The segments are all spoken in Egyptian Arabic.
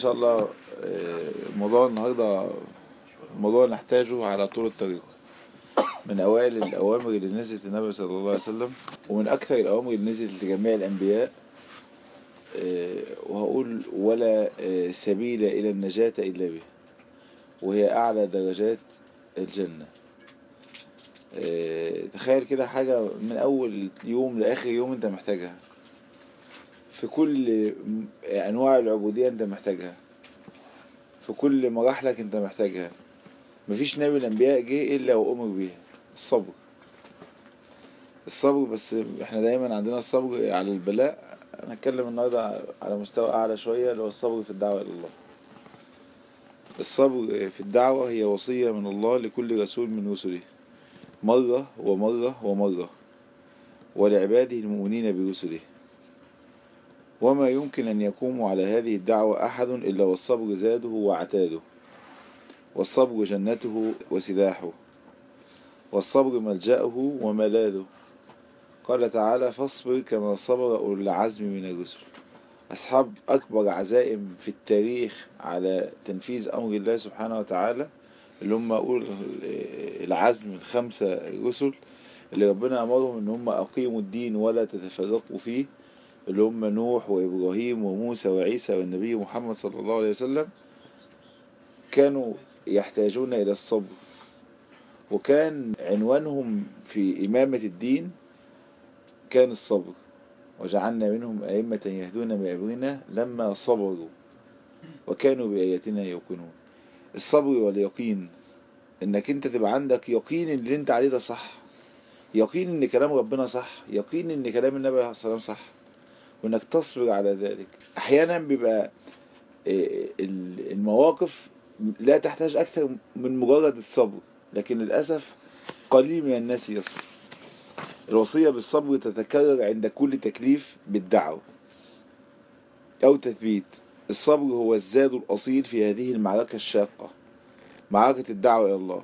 إن شاء الله آه، موضوع النهاردة موضوع نحتاجه على طول الطريق من أوائل الأوامر اللي نزلت النبي صلى الله عليه وسلم ومن أكثر الأوامر اللي نزلت لجميع الأنبياء آه، وهقول ولا آه، سبيل إلى النجاة إلا به وهي أعلى درجات الجنة آه، تخيل كده حاجة من أول يوم لآخر يوم أنت محتاجها في كل أنواع العبودية أنت محتاجها في كل مراحلك أنت محتاجها مفيش نبي الأنبياء جه إلا وأمر بيها الصبر الصبر بس احنا دايما عندنا الصبر على البلاء هنتكلم النهاردة على مستوى أعلى شوية اللي هو الصبر في الدعوة إلى الله الصبر في الدعوة هي وصية من الله لكل رسول من رسله مرة ومرة ومرة ولعباده المؤمنين برسله وما يمكن أن يقوم على هذه الدعوة أحد إلا والصبر زاده وعتاده والصبر جنته وسلاحه والصبر ملجأه وملاذه قال تعالى فاصبر كما صبر أولو العزم من الرسل أصحاب أكبر عزائم في التاريخ على تنفيذ أمر الله سبحانه وتعالى اللي هم أقول العزم الخمسة الرسل اللي ربنا أمرهم إن هم أقيموا الدين ولا تتفرقوا فيه اللي هم نوح وإبراهيم وموسى وعيسى والنبي محمد صلى الله عليه وسلم كانوا يحتاجون إلى الصبر وكان عنوانهم في إمامة الدين كان الصبر وجعلنا منهم أئمة يهدون بأمرنا لما صبروا وكانوا بآياتنا يوقنون الصبر واليقين انك انت تبقى عندك يقين ان اللي انت عليه ده صح يقين ان كلام ربنا صح يقين ان كلام النبي عليه الصلاة والسلام صح وانك تصبر على ذلك احيانا بيبقى المواقف لا تحتاج اكثر من مجرد الصبر لكن للأسف قليل من الناس يصبر الوصية بالصبر تتكرر عند كل تكليف بالدعوة او تثبيت الصبر هو الزاد الأصيل في هذه المعركة الشاقة معركة الدعوة إلى الله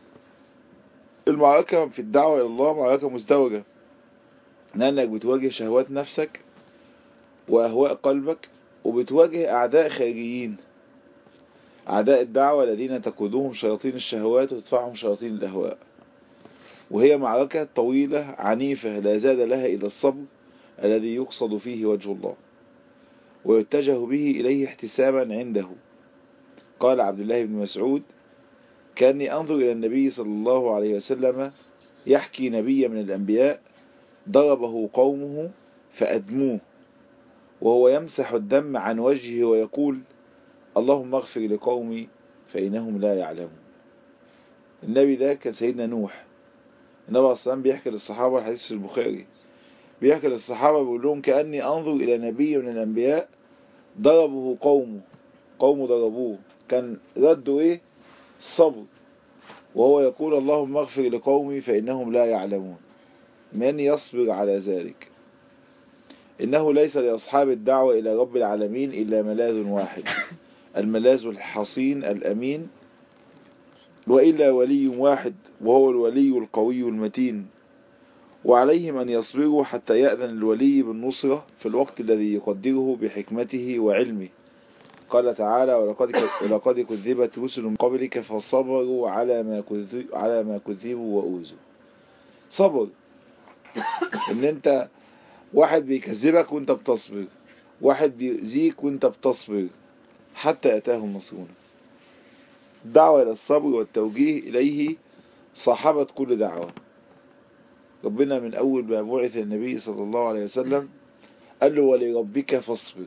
المعركة في الدعوة إلى الله معركة مزدوجة لأنك بتواجه شهوات نفسك وأهواء قلبك وبتواجه أعداء خارجيين أعداء الدعوة الذين تقودهم شياطين الشهوات وتدفعهم شياطين الأهواء وهي معركة طويلة عنيفة لا زاد لها إلى الصبر الذي يقصد فيه وجه الله ويتجه به إليه احتسابا عنده قال عبد الله بن مسعود كأني أنظر إلى النبي صلى الله عليه وسلم يحكي نبي من الأنبياء ضربه قومه فأدموه وهو يمسح الدم عن وجهه ويقول اللهم اغفر لقومي فإنهم لا يعلمون النبي ده كان سيدنا نوح النبي عليه الصلاة بيحكي للصحابة الحديث في البخاري بيحكي للصحابة بيقول لهم كأني أنظر إلى نبي من الأنبياء ضربه قومه قومه ضربوه كان رده إيه الصبر وهو يقول اللهم اغفر لقومي فإنهم لا يعلمون من يصبر على ذلك إنه ليس لأصحاب الدعوة إلى رب العالمين إلا ملاذ واحد الملاذ الحصين الأمين وإلا ولي واحد وهو الولي القوي المتين وعليهم أن يصبروا حتى يأذن الولي بالنصرة في الوقت الذي يقدره بحكمته وعلمه قال تعالى ولقد ولقد كذبت رسل من قبلك فصبروا على ما كذبوا على ما كذبوا وأوذوا صبر ان انت واحد بيكذبك وانت بتصبر واحد بيؤذيك وانت بتصبر حتى أتاهم نصرنا الدعوة إلى الصبر والتوجيه إليه صاحبة كل دعوة ربنا من أول ما بعث النبي صلى الله عليه وسلم قال له ولربك فاصبر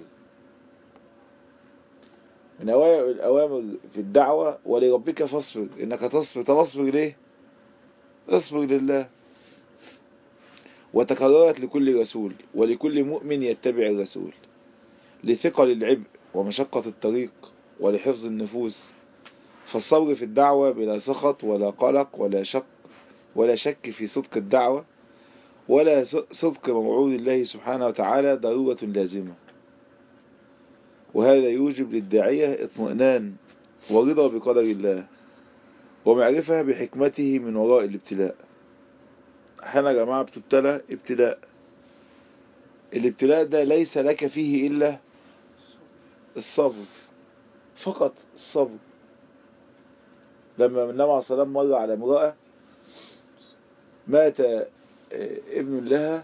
من أوائل الأوامر في الدعوة ولربك فاصبر إنك تصبر تصبر ليه تصبر لله وتكررت لكل رسول ولكل مؤمن يتبع الرسول لثقل العبء ومشقة الطريق ولحفظ النفوس فالصبر في الدعوة بلا سخط ولا قلق ولا شك ولا شك في صدق الدعوة ولا صدق موعود الله سبحانه وتعالى ضرورة لازمة وهذا يوجب للداعية اطمئنان ورضا بقدر الله ومعرفة بحكمته من وراء الابتلاء احنا يا جماعة بتبتلى ابتلاء الابتلاء ده ليس لك فيه إلا الصبر فقط الصبر لما النبي عليه الصلاة والسلام مر على امرأة مات ابن لها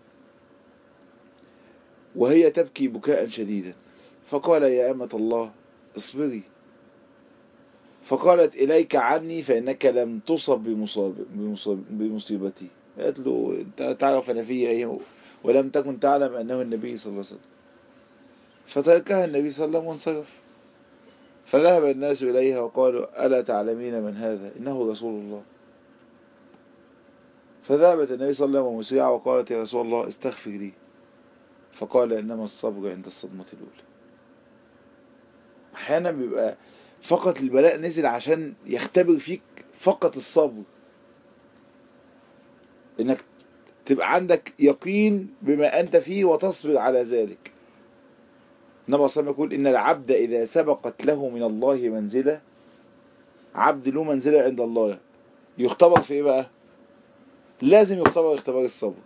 وهي تبكي بكاء شديدا فقال يا أمة الله اصبري فقالت إليك عني فإنك لم تصب بمصاب بمصاب بمصيبتي قالت له أنت تعرف أنا في إيه ولم تكن تعلم أنه النبي صلى الله عليه وسلم فتركها النبي صلى الله عليه وسلم وانصرف فذهب الناس إليها وقالوا ألا تعلمين من هذا إنه رسول الله فذهبت النبي صلى الله عليه وسلم مسرعة وقالت يا رسول الله استغفر لي فقال إنما الصبر عند الصدمة الأولى أحيانا بيبقى فقط البلاء نزل عشان يختبر فيك فقط الصبر إنك تبقى عندك يقين بما أنت فيه وتصبر على ذلك النبي صلى الله عليه وسلم يقول إن العبد إذا سبقت له من الله منزلة عبد له منزلة عند الله يختبر في إيه بقى لازم يختبر اختبار الصبر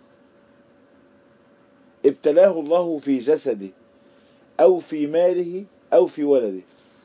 ابتلاه الله في جسده أو في ماله أو في ولده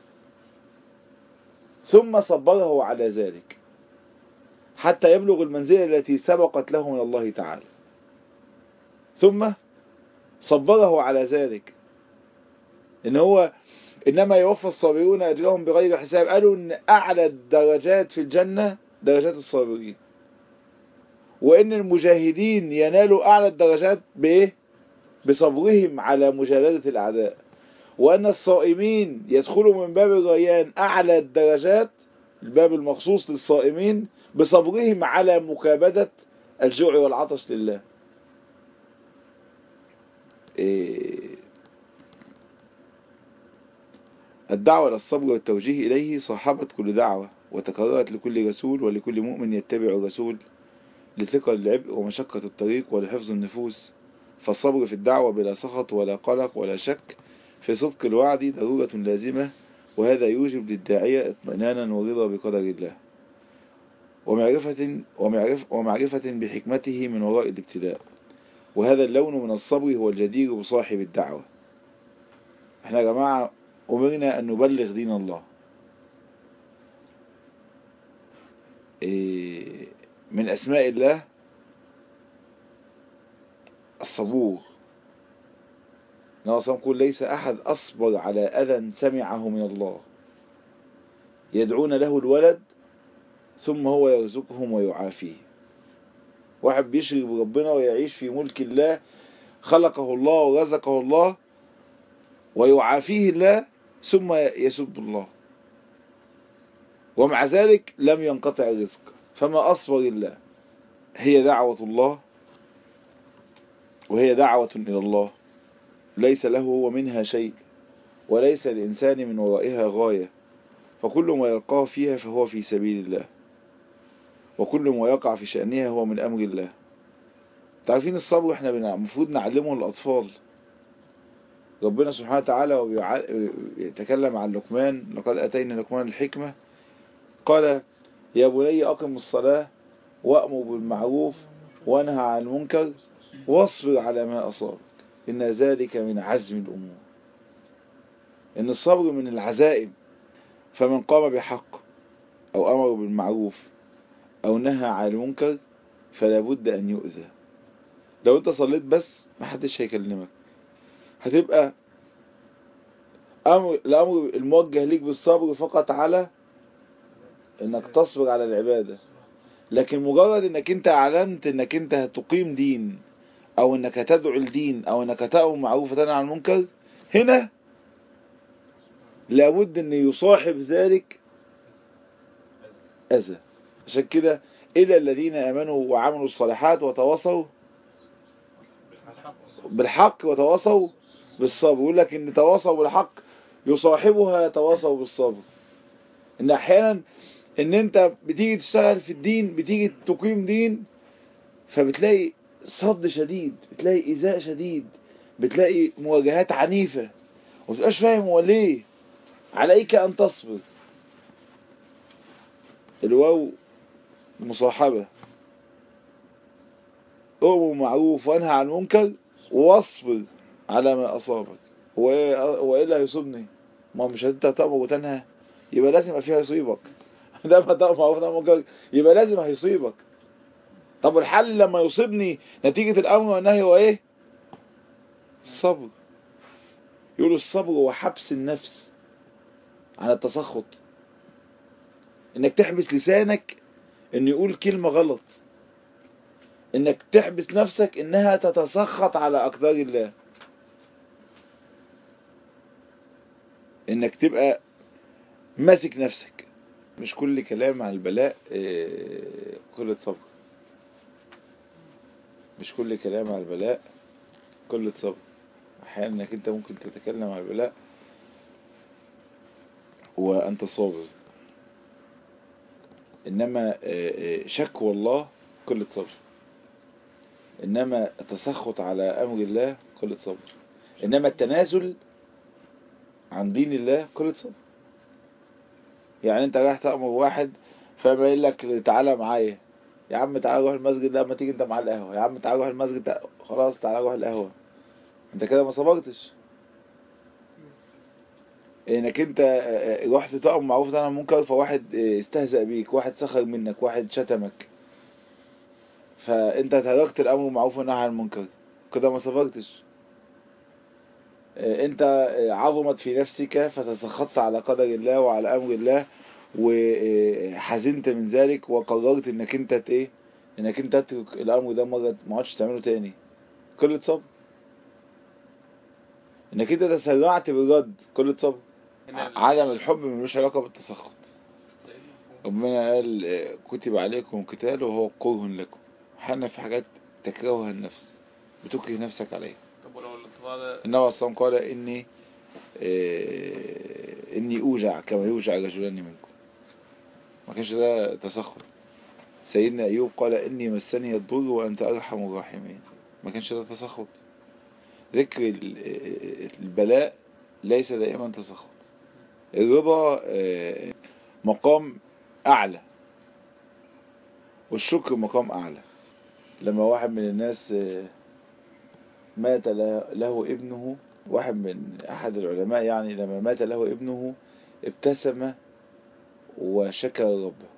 ثم صبره على ذلك حتى يبلغ المنزلة التي سبقت له من الله تعالى ثم صبره على ذلك إن هو إنما يوفى الصابرون أجرهم بغير حساب قالوا إن أعلى الدرجات في الجنة درجات الصابرين وإن المجاهدين ينالوا أعلى الدرجات بإيه؟ بصبرهم على مجالدة الأعداء وأن الصائمين يدخلوا من باب الريان أعلى الدرجات الباب المخصوص للصائمين بصبرهم على مكابدة الجوع والعطش لله إيه الدعوة للصبر والتوجيه إليه صاحبت كل دعوة وتكررت لكل رسول ولكل مؤمن يتبع الرسول لثقل العبء ومشقة الطريق ولحفظ النفوس فالصبر في الدعوة بلا سخط ولا قلق ولا شك في صدق الوعد ضرورة لازمة وهذا يوجب للداعية اطمئنانا ورضا بقدر الله ومعرفة, ومعرفة, ومعرفة بحكمته من وراء الابتلاء وهذا اللون من الصبر هو الجدير بصاحب الدعوة احنا يا جماعة أمرنا أن نبلغ دين الله إيه من أسماء الله الصبور نواصل يقول ليس أحد أصبر على أذى سمعه من الله يدعون له الولد ثم هو يرزقهم ويعافيه واحد بيشرك بربنا ويعيش في ملك الله خلقه الله ورزقه الله ويعافيه الله ثم يسب الله ومع ذلك لم ينقطع الرزق فما أصبر الله هي دعوة الله وهي دعوة إلى الله ليس له ومنها شيء وليس الإنسان من ورائها غاية فكل ما يلقاه فيها فهو في سبيل الله وكل ما يقع في شأنها هو من أمر الله تعرفين الصبر احنا المفروض نعلمه للأطفال ربنا سبحانه وتعالى يتكلم عن لقمان لقد أتينا لقمان الحكمة قال يا بني أقم الصلاة وأمر بالمعروف وانهى عن المنكر واصبر على ما أصابك إن ذلك من عزم الأمور إن الصبر من العزائم فمن قام بحق أو أمر بالمعروف أو نهى عن المنكر فلا بد أن يؤذى لو أنت صليت بس ما حدش هيكلمك هتبقى أمر الأمر الموجه ليك بالصبر فقط على انك تصبر على العبادة لكن مجرد انك انت اعلنت انك انت هتقيم دين او انك هتدعو الدين او انك تأمر معروف وتنهى عن المنكر هنا لابد ان يصاحب ذلك اذى عشان كده الى الذين امنوا وعملوا الصالحات وتواصوا بالحق وتواصوا بالصبر يقول لك ان تواصوا بالحق يصاحبها تواصوا بالصبر ان احيانا ان انت بتيجي تشتغل في الدين بتيجي تقيم دين فبتلاقي صد شديد بتلاقي ايذاء شديد بتلاقي مواجهات عنيفة ومتبقاش فاهم هو ليه عليك ان تصبر الواو مصاحبة أمر معروف وانهى عن المنكر واصبر على ما أصابك هو إيه, هو إيه اللي هيصيبني ما هو مش انت تأمر وتنهى يبقى لازم يبقى فيها يصيبك ده ما تأمر معروف وتنهى عن المنكر يبقى لازم هيصيبك طب الحل لما يصيبني نتيجة الأمر والنهي هو ايه الصبر يقولوا الصبر هو حبس النفس عن التسخط انك تحبس لسانك ان يقول كلمة غلط انك تحبس نفسك انها تتسخط على اقدار الله انك تبقى ماسك نفسك مش كل كلام عن البلاء كل صبر مش كل كلام عن البلاء كل صبر احيانا انك انت ممكن تتكلم عن البلاء وانت صابر انما شكوى الله كل صبر انما التسخط على امر الله كل صبر انما التنازل عن دين الله كل صبر يعني انت رايح تأمر واحد فما يقول لك تعالى معايا يا عم تعالى روح المسجد لا ما تيجي انت مع القهوه يا عم تعالى روح المسجد خلاص تعالى روح القهوه انت كده ما صبرتش انك انت رحت تأمر معروف عن المنكر فواحد استهزأ بيك واحد سخر منك واحد شتمك فانت تركت الامر معروف والنهي عن المنكر كده ما صبرتش انت عظمت في نفسك فتسخطت على قدر الله وعلى امر الله وحزنت من ذلك وقررت انك انت ايه انك انت تترك الامر ده مرة ما عادش تعمله تاني كل صبر انك انت تسرعت بالرد كل صبر عدم الحب ملوش علاقة بالتسخط ربنا قال كتب عليكم القتال وهو كره لكم حنا في حاجات تكرهها النفس بتكره نفسك عليها طب ولو الانطباع ده النبي صلى الله عليه وسلم قال إني آه إني أوجع كما يوجع رجلان منكم ما كانش ده تسخط سيدنا أيوب قال إني مسني الضر وأنت أرحم الراحمين ما كانش ده تسخط ذكر البلاء ليس دائما تسخط الرضا آه مقام أعلى والشكر مقام أعلى لما واحد من الناس مات له ابنه واحد من أحد العلماء يعني لما مات له ابنه ابتسم وشكر ربه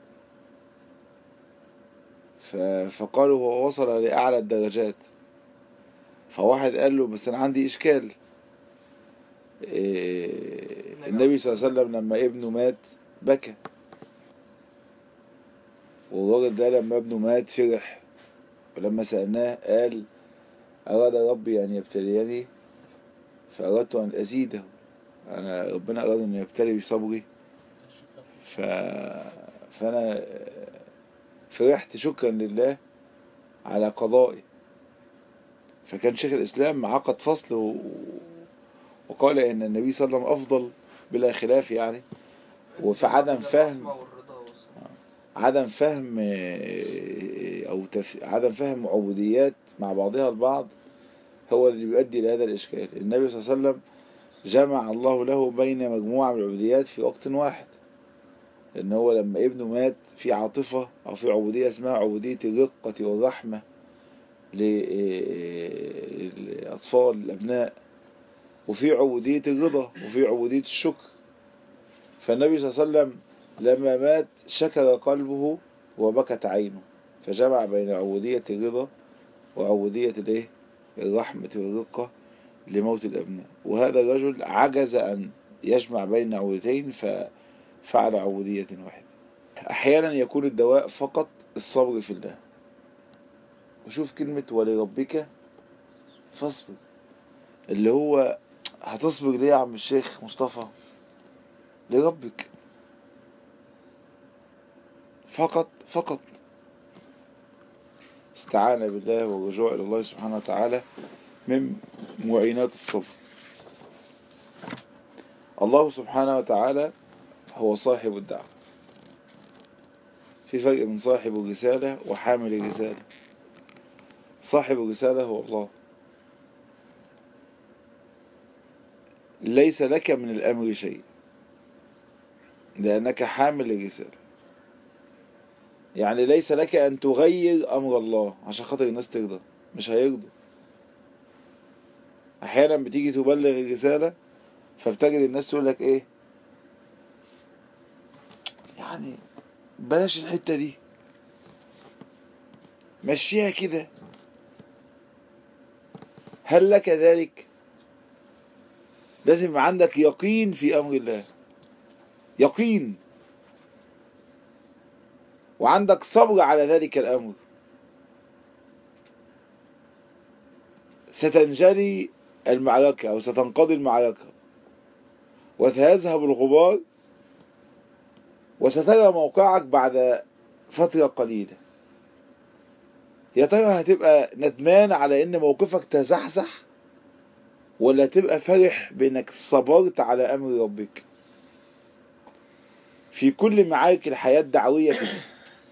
فقالوا هو وصل لأعلى الدرجات فواحد قال له بس أنا عندي إشكال النبي صلى الله عليه وسلم لما ابنه مات بكى والراجل ده لما ابنه مات فرح ولما سألناه قال أراد ربي أن يبتليني فأردت أن أزيده أنا ربنا أراد أن يبتلي بصبري ف... فأنا فرحت شكرا لله على قضائي فكان شيخ الإسلام عقد فصل و... وقال إن النبي صلى الله عليه وسلم أفضل بلا خلاف يعني وفي عدم فهم عدم فهم او تف... عدم فهم عبوديات مع بعضها البعض هو اللي بيؤدي الى هذا الاشكال النبي صلى الله عليه وسلم جمع الله له بين مجموعة من العبوديات في وقت واحد لان هو لما ابنه مات في عاطفة او في عبودية اسمها عبودية الرقة والرحمة للاطفال الابناء وفي عبودية الرضا وفي عبودية الشكر فالنبي صلى الله عليه وسلم لما مات شكر قلبه وبكت عينه فجمع بين عبودية الرضا وعبودية الايه الرحمة والرقة لموت الأبناء وهذا الرجل عجز أن يجمع بين عبوديتين ففعل عبودية واحدة أحيانا يكون الدواء فقط الصبر في الله وشوف كلمة ولربك فاصبر اللي هو هتصبر ليه يا عم الشيخ مصطفى لربك فقط فقط استعانة بالله والرجوع إلى الله سبحانه وتعالى من معينات الصبر الله سبحانه وتعالى هو صاحب الدعوة في فرق من صاحب الرسالة وحامل الرسالة صاحب الرسالة هو الله ليس لك من الأمر شيء لأنك حامل الرسالة يعني ليس لك أن تغير أمر الله عشان خاطر الناس ترضى مش هيرضوا أحيانا بتيجي تبلغ الرسالة فبتجد الناس تقول لك ايه يعني بلاش الحتة دي مشيها كده هل لك ذلك لازم يبقى عندك يقين في امر الله يقين وعندك صبر على ذلك الامر ستنجلي المعركة او ستنقضي المعركة وسيذهب الغبار وسترى موقعك بعد فترة قليلة يا ترى هتبقى ندمان على ان موقفك تزحزح ولا تبقى فرح بانك صبرت على امر ربك في كل معارك الحياة الدعوية كده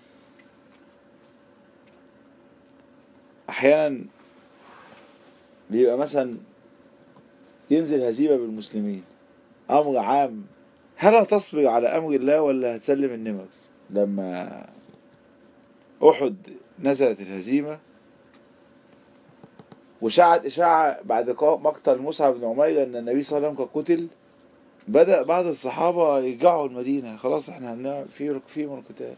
احيانا بيبقى مثلا ينزل هزيمة بالمسلمين امر عام هل هتصبر على امر الله ولا هتسلم النمر لما احد نزلت الهزيمة وشاعت إشاعة بعد مقتل مصعب بن عمير أن النبي صلى الله عليه وسلم قتل بدأ بعض الصحابة يرجعوا المدينة خلاص احنا هنعمل في في من القتال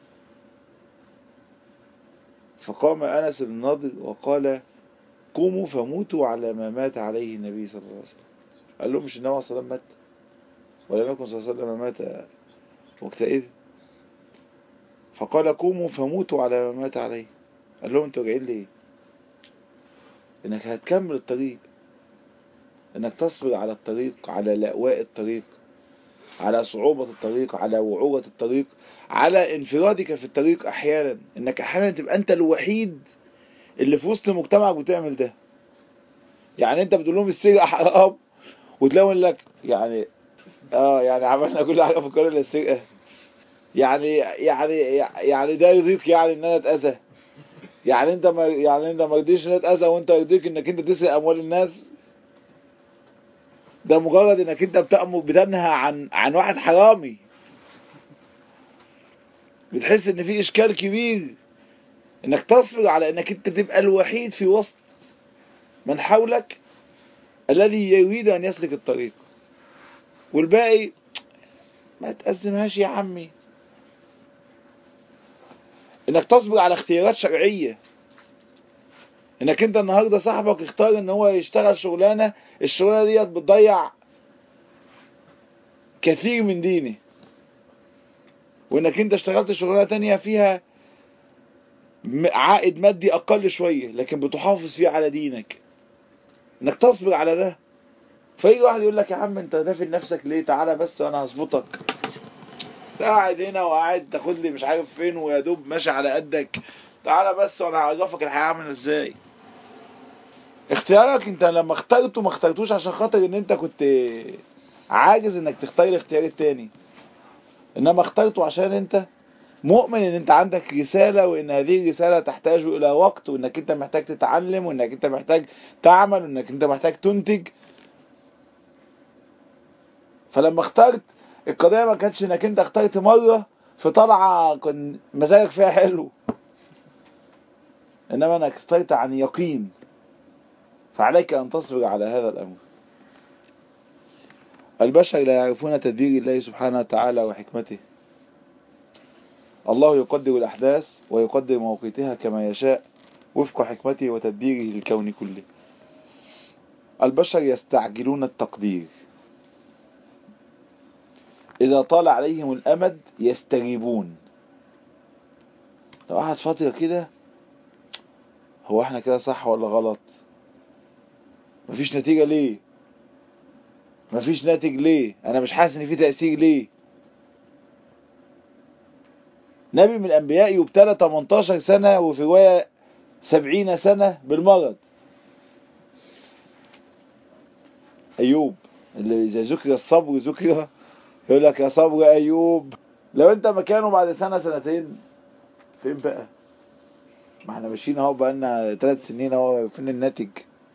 فقام أنس بن نضر وقال قوموا فموتوا على ما مات عليه النبي صلى الله عليه وسلم قال لهم مش النبي صلى الله عليه وسلم مات ولم يكن صلى الله عليه وسلم مات وقتئذ فقال قوموا فموتوا على ما مات عليه قال لهم انتوا جايين ليه انك هتكمل الطريق انك تصبر على الطريق على لأواء الطريق على صعوبة الطريق على وعورة الطريق على انفرادك في الطريق احيانا انك احيانا تبقى انت الوحيد اللي في وسط مجتمعك بتعمل ده يعني انت بتقول لهم السرقة حرام وتلاقوا لك يعني اه يعني عملنا كل حاجة في القرية للسرقة يعني يعني يعني ده يرضيك يعني ان انا اتاذى يعني انت ما يعني انت ما رضيش ان انا اتاذى وانت يرضيك انك انت تسرق اموال الناس ده مجرد انك انت بتأمر بتنهى عن عن واحد حرامي بتحس ان في اشكال كبير انك تصبر على انك انت تبقى الوحيد في وسط من حولك الذي يريد ان يسلك الطريق والباقي ما تأزمهاش يا عمي انك تصبر على اختيارات شرعية انك انت النهاردة صاحبك اختار ان هو يشتغل شغلانة الشغلانة ديت بتضيع كثير من دينه وانك انت اشتغلت شغلانة تانية فيها عائد مادي اقل شوية لكن بتحافظ فيه على دينك انك تصبر على ده فيجي واحد يقول لك يا عم انت دافن نفسك ليه تعالى بس وانا هظبطك قاعد هنا وقاعد تاخد لي مش عارف فين ويا دوب ماشي على قدك تعالى بس وانا هعرفك الحياه عامله ازاي اختيارك انت لما اخترته ما اخترتوش عشان خاطر ان انت كنت عاجز انك تختار الاختيار التاني انما اخترته عشان انت مؤمن ان انت عندك رسالة وان هذه الرسالة تحتاج الى وقت وانك انت محتاج تتعلم وانك انت محتاج تعمل وانك انت محتاج تنتج فلما اخترت القضية ما كانتش انك انت اخترت مرة في طلعة كان مزاجك فيها حلو انما انك اخترت عن يقين فعليك ان تصبر على هذا الامر البشر لا يعرفون تدبير الله سبحانه وتعالى وحكمته الله يقدر الأحداث ويقدر موقيتها كما يشاء وفق حكمته وتدبيره للكون كله البشر يستعجلون التقدير إذا طال عليهم الأمد يستجيبون لو قعد فترة كده هو احنا كده صح ولا غلط مفيش نتيجة ليه مفيش ناتج ليه انا مش حاسس ان في تأثير ليه نبي من الانبياء يبتلى 18 سنة وفي رواية 70 سنة بالمرض ايوب اللي اذا ذكر الصبر ذكر يقول لك يا صبر ايوب لو انت مكانه بعد سنة سنتين فين بقى ما احنا ماشيين اهو بقالنا ثلاث سنين اهو فين الناتج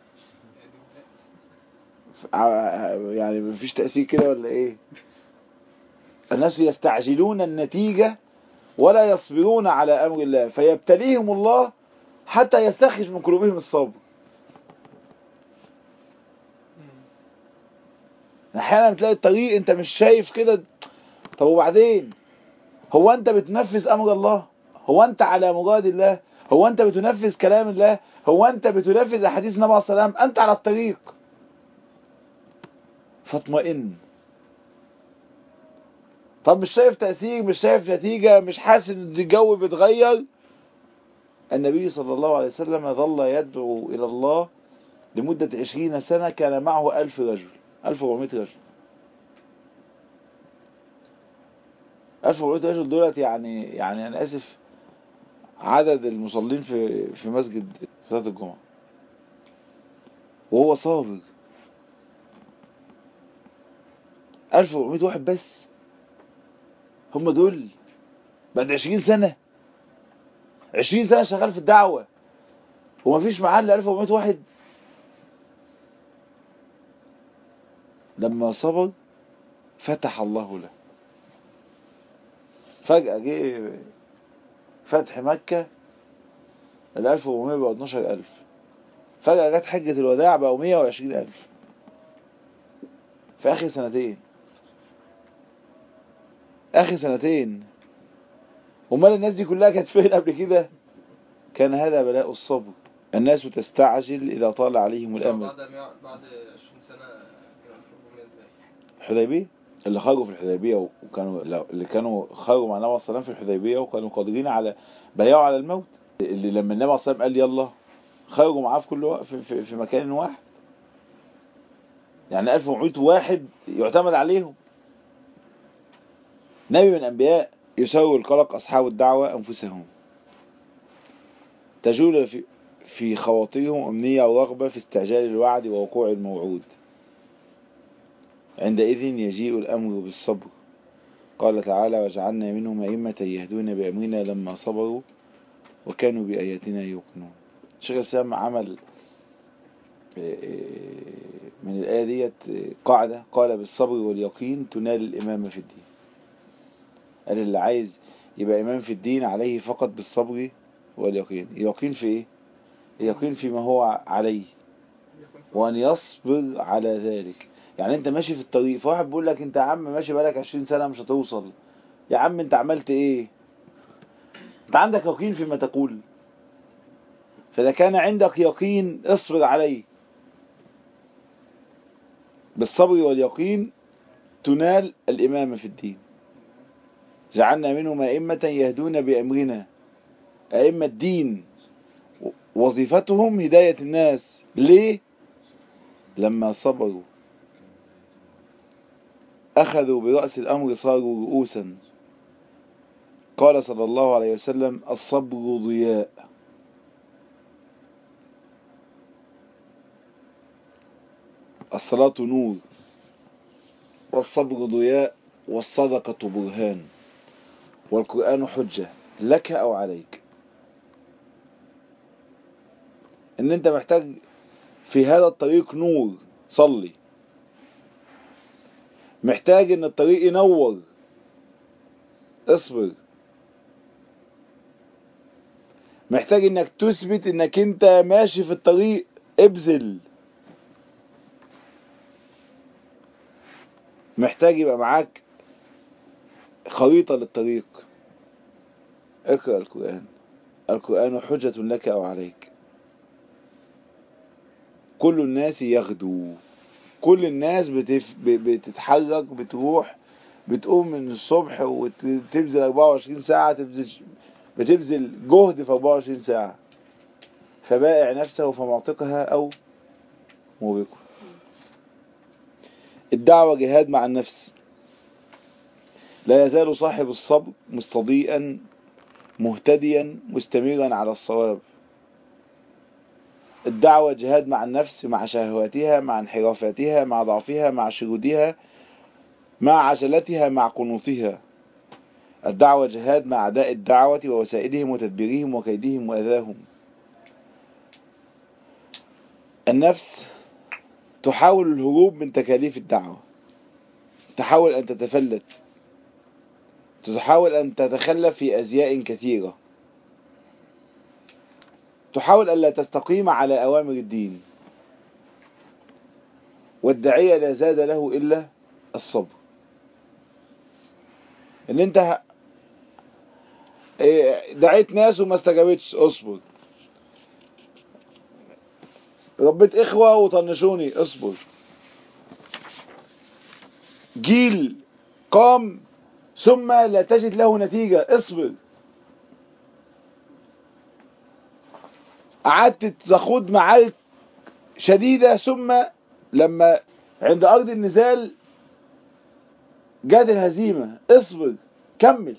يعني مفيش تأثير كده ولا ايه الناس يستعجلون النتيجة ولا يصبرون على امر الله فيبتليهم الله حتى يستخرج من قلوبهم الصبر احيانا تلاقي الطريق انت مش شايف كده طب وبعدين هو انت بتنفذ امر الله هو انت على مراد الله هو انت بتنفذ كلام الله هو انت بتنفذ احاديث النبي عليه الصلاه والسلام انت على الطريق فاطمئن طب مش شايف تأثير مش شايف نتيجة مش حاسس ان الجو بيتغير النبي صلى الله عليه وسلم ظل يدعو إلى الله لمدة عشرين سنة كان معه ألف رجل ألف ومئة رجل ألف ومئة رجل دولت يعني يعني أنا آسف عدد المصلين في في مسجد صلاة الجمعة وهو صابر ألف ومئة واحد بس هم دول بعد عشرين سنة عشرين سنة شغال في الدعوة ومفيش معاه الا 1400 واحد لما صبر فتح الله له فجأة جه فتح مكة ال 1400 بقوا 12000 فجأة جت حجة الوداع بقوا 120000 في آخر سنتين آخر سنتين امال الناس دي كلها كانت فين قبل كده كان هذا بلاء الصبر الناس تستعجل إذا طال عليهم الأمر بعد بعد 20 سنة كانوا 1400 ازاي؟ الحديبية اللي خرجوا في الحديبية وكانوا اللي كانوا خرجوا مع النبي عليه الصلاة والسلام في الحديبية وكانوا قادرين على بيعوا على الموت اللي لما النبي عليه الصلاة والسلام قال يلا خرجوا معاه في كل وقت في, في, في مكان واحد يعني 1400 واحد يعتمد عليهم نبي من الأنبياء يسوي القلق أصحاب الدعوة أنفسهم تجول في في خواطرهم أمنية ورغبة في استعجال الوعد ووقوع الموعود عندئذ يجيء الأمر بالصبر قال تعالى وجعلنا منهم أئمة يهدون بأمرنا لما صبروا وكانوا بآياتنا يوقنون شيخ الإسلام عمل من الآية ديت قاعدة قال بالصبر واليقين تنال الإمامة في الدين قال اللي عايز يبقى إمام في الدين عليه فقط بالصبر واليقين يقين في إيه؟ يقين فيما هو عليه وأن يصبر على ذلك يعني أنت ماشي في الطريق فواحد بيقول لك أنت يا عم ماشي بقالك 20 سنة مش هتوصل يا عم أنت عملت إيه أنت عندك يقين فيما تقول فإذا كان عندك يقين اصبر عليه بالصبر واليقين تنال الإمامة في الدين جعلنا منهم أئمة يهدون بأمرنا أئمة الدين وظيفتهم هداية الناس ليه لما صبروا أخذوا برأس الأمر صاروا رؤوسا قال صلى الله عليه وسلم الصبر ضياء الصلاة نور والصبر ضياء والصدقة برهان والقرآن حجة لك أو عليك ان انت محتاج في هذا الطريق نور صلي محتاج ان الطريق ينور اصبر محتاج انك تثبت انك انت ماشي في الطريق ابذل محتاج يبقى معاك خريطة للطريق اقرأ القرآن القرآن حجة لك أو عليك كل الناس يغدو كل الناس بتف... بتتحرك بتروح بتقوم من الصبح وتبذل 24 ساعة تبذل بتبذل جهد في 24 ساعة فبائع نفسه فمعتقها أو موبقها الدعوة جهاد مع النفس لا يزال صاحب الصبر مستضيئا مهتديا مستمرا على الصواب الدعوة جهاد مع النفس مع شهواتها مع انحرافاتها مع ضعفها مع شرودها مع عجلتها مع قنوطها الدعوة جهاد مع أعداء الدعوة ووسائلهم وتدبيرهم وكيدهم وأذاهم النفس تحاول الهروب من تكاليف الدعوة تحاول أن تتفلت تحاول أن تتخلف في أزياء كثيرة تحاول ألا تستقيم على أوامر الدين والداعية لا زاد له إلا الصبر ان انت ه- إيه، دعيت ناس وما استجابتش اصبر ربيت اخوة وطنشوني اصبر جيل قام ثم لا تجد له نتيجة اصبر قعدت تخوض معارك شديدة ثم لما عند أرض النزال جات الهزيمة اصبر كمل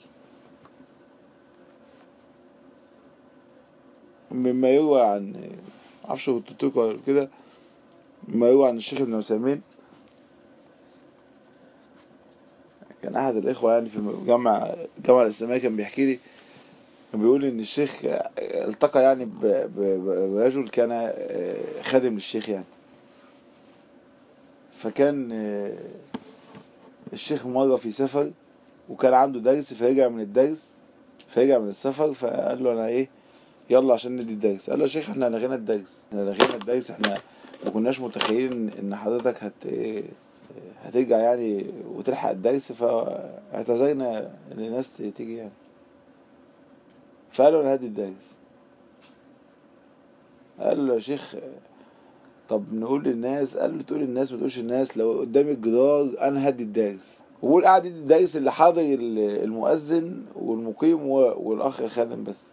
مما يروى عن معرفش قلت لكم ولا كده مما يروى عن الشيخ ابن عثيمين كان احد الاخوه يعني في الجامعه الجامعه الاسلاميه كان بيحكي لي كان بيقول ان الشيخ التقى يعني ب- ب- برجل كان خادم للشيخ يعني فكان الشيخ مرة في سفر وكان عنده درس فرجع من الدرس فرجع من السفر فقال له انا ايه يلا عشان ندي الدرس قال له يا شيخ احنا لغينا الدرس احنا لغينا الدرس احنا ما كناش متخيلين ان حضرتك هت إيه هترجع يعني وتلحق الدرس فاعتذرنا ان الناس تيجي يعني فقالوا انا هدي الدرس قال له يا شيخ طب نقول للناس قال له تقول للناس ما تقولش الناس لو قدامي الجدار انا هدي الدرس وقول قاعد يدي الدرس اللي حاضر ال- المؤذن والمقيم و- والاخ الخادم بس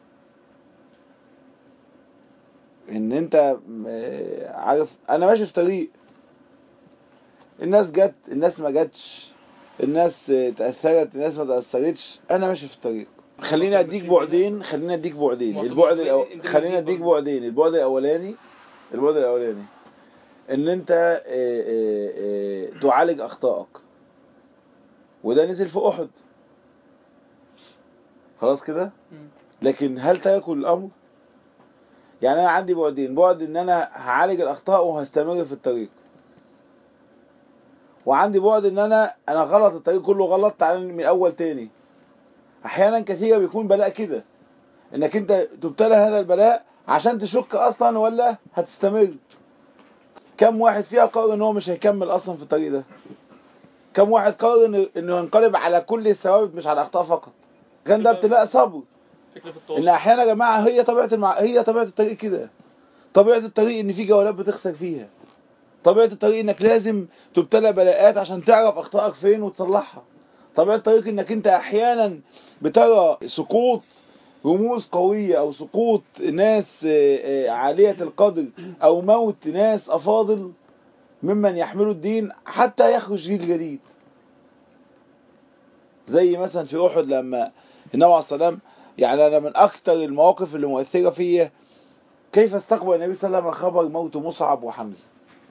ان انت م- عارف انا ماشي في طريق الناس جت الناس ما جاتش الناس تأثرت الناس ما تأثرتش انا ماشي في الطريق خليني اديك بعدين خليني اديك بعدين البعد الأو... خليني اديك بعدين البعد الاولاني البعد الاولاني ان انت آه، آه، آه، تعالج اخطائك وده نزل في احد خلاص كده لكن هل تركوا الامر يعني انا عندي بعدين بعد ان انا هعالج الاخطاء وهستمر في الطريق وعندي بعد ان انا انا غلط الطريق كله غلط تعالى من الاول تاني احيانا كثيرة بيكون بلاء كده انك انت تبتلى هذا البلاء عشان تشك اصلا ولا هتستمر كم واحد فيها قرر ان هو مش هيكمل اصلا في الطريق ده كم واحد قرر إنه- انه ينقلب على كل الثوابت مش على الاخطاء فقط كان ده ابتلاء صبر فكرة في ان التواصل احيانا يا جماعه هي طبيعه المع... هي طبيعه الطريق كده طبيعه الطريق ان في جولات بتخسر فيها طبيعه الطريق انك لازم تبتلى بلاءات عشان تعرف اخطائك فين وتصلحها طبيعه الطريق انك انت احيانا بترى سقوط رموز قوية او سقوط ناس آه، آه، عالية القدر او موت ناس افاضل ممن يحملوا الدين حتى يخرج جيل جديد زي مثلا في احد لما النبي عليه السلام يعني انا من اكتر المواقف اللي مؤثرة فيا كيف استقبل النبي صلى الله عليه وسلم خبر موت مصعب وحمزة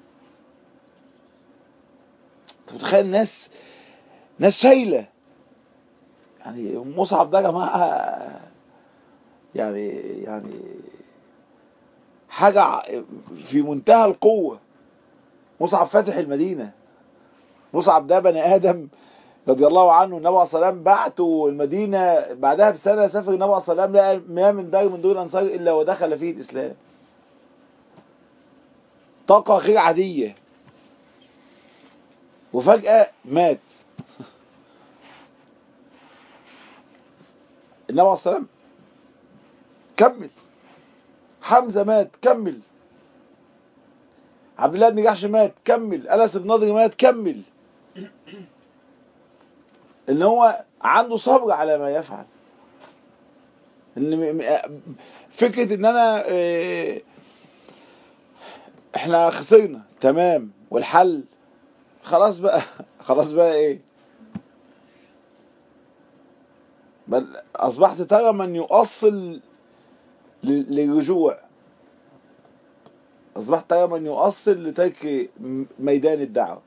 انت متخيل ناس ناس شايلة يعني مصعب ده يا جماعة يعني يعني حاجة ع- في منتهى القوة مصعب فاتح المدينة مصعب ده بني آدم رضي الله عنه النبي عليه الصلاة والسلام بعته المدينة بعدها بسنة سافر النبي عليه الصلاة والسلام لقى ما من دار من دون الأنصار إلا ودخل فيه الإسلام طاقة غير عادية وفجأة مات النبي عليه الصلاة والسلام كمل حمزة مات كمل عبد الله بن جحش مات كمل انس بن نضر مات كمل ان هو عنده صبر على ما يفعل ان م- م- فكرة ان انا إيه، احنا خسرنا تمام والحل خلاص بقى خلاص بقى ايه بل اصبحت ترى من يؤصل ل- للرجوع أصبحت ترى من يؤصل لترك م- ميدان الدعوة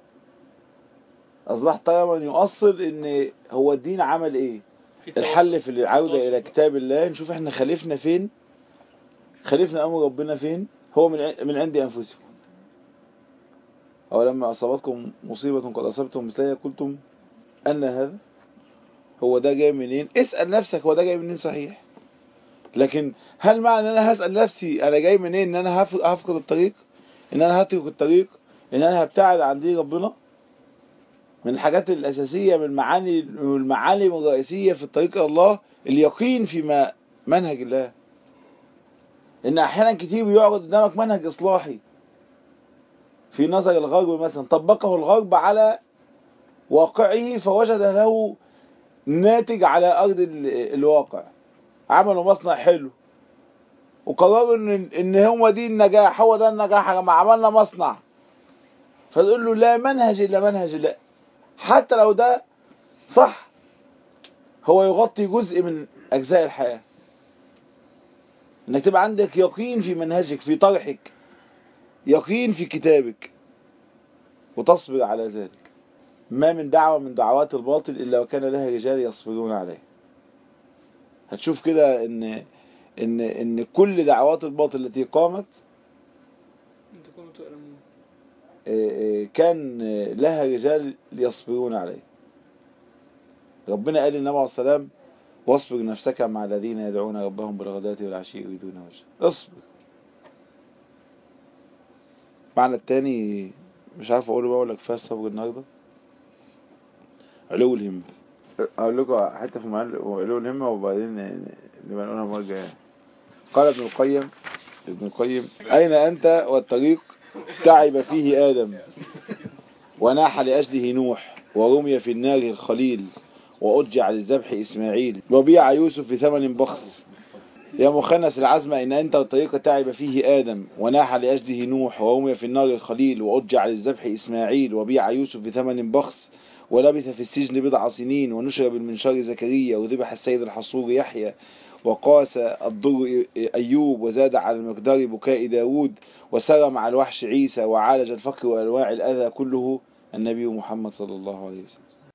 أصبحت ترى من يؤصل إن هو الدين عمل إيه في تواصل. الحل في العودة إلى كتاب الله نشوف إحنا خالفنا فين خالفنا أمر ربنا فين هو من ع- من عند أنفسكم أو لما أصابتكم مصيبة قد أصبتم مثلها قلتم أن هذا هو ده جاي منين اسأل نفسك هو ده جاي منين صحيح لكن هل معنى ان انا هسأل نفسي انا جاي منين ان انا هف- هفقد الطريق ان انا هترك الطريق ان انا هبتعد عن دين ربنا من الحاجات الاساسيه من المعاني من المعالم الرئيسيه في الطريق الى الله اليقين فيما منهج الله ان احيانا كتير بيعرض قدامك منهج اصلاحي في نظر الغرب مثلا طبقه الغرب على واقعه فوجد له ناتج على ارض ال- الواقع عملوا مصنع حلو وقرروا ان ان هو دي النجاح هو ده النجاح يا جماعه عملنا مصنع فتقول له لا منهج الا منهج لا حتى لو ده صح هو يغطي جزء من اجزاء الحياه انك تبقى عندك يقين في منهجك في طرحك يقين في كتابك وتصبر على ذلك ما من دعوة من دعوات الباطل إلا وكان لها رجال يصبرون عليه هتشوف كده إن إن إن كل دعوات الباطل التي قامت انتم كنتم تعلمون آه، آه، كان آه، لها رجال يصبرون عليه ربنا قال للنبي عليه السلام واصبر نفسك مع الذين يدعون ربهم بالغداة والعشي يريدون وجهه اصبر معنى التاني مش عارف اقوله بقى ولا كفايه الصبر النهارده علو الهمة اقول لكم حته في معنى علو الهمة وبعدين نبقى نقولها المره الجايه قال ابن القيم ابن القيم اين انت والطريق تعب فيه ادم وناح لاجله نوح ورمي في النار الخليل وأرجع للذبح إسماعيل وبيع يوسف بثمن بخس يا مخنس العزم إن أنت الطريق تعب فيه آدم وناح لأجله نوح ورمي في النار الخليل وأرجع للذبح إسماعيل وبيع يوسف بثمن بخس ولبث في السجن بضع سنين ونشر بالمنشار زكريا وذبح السيد الحصور يحيى وقاس الضر أيوب وزاد على المقدار بكاء داود وسرى مع الوحش عيسى وعالج الفقر وأنواع الأذى كله النبي محمد صلى الله عليه وسلم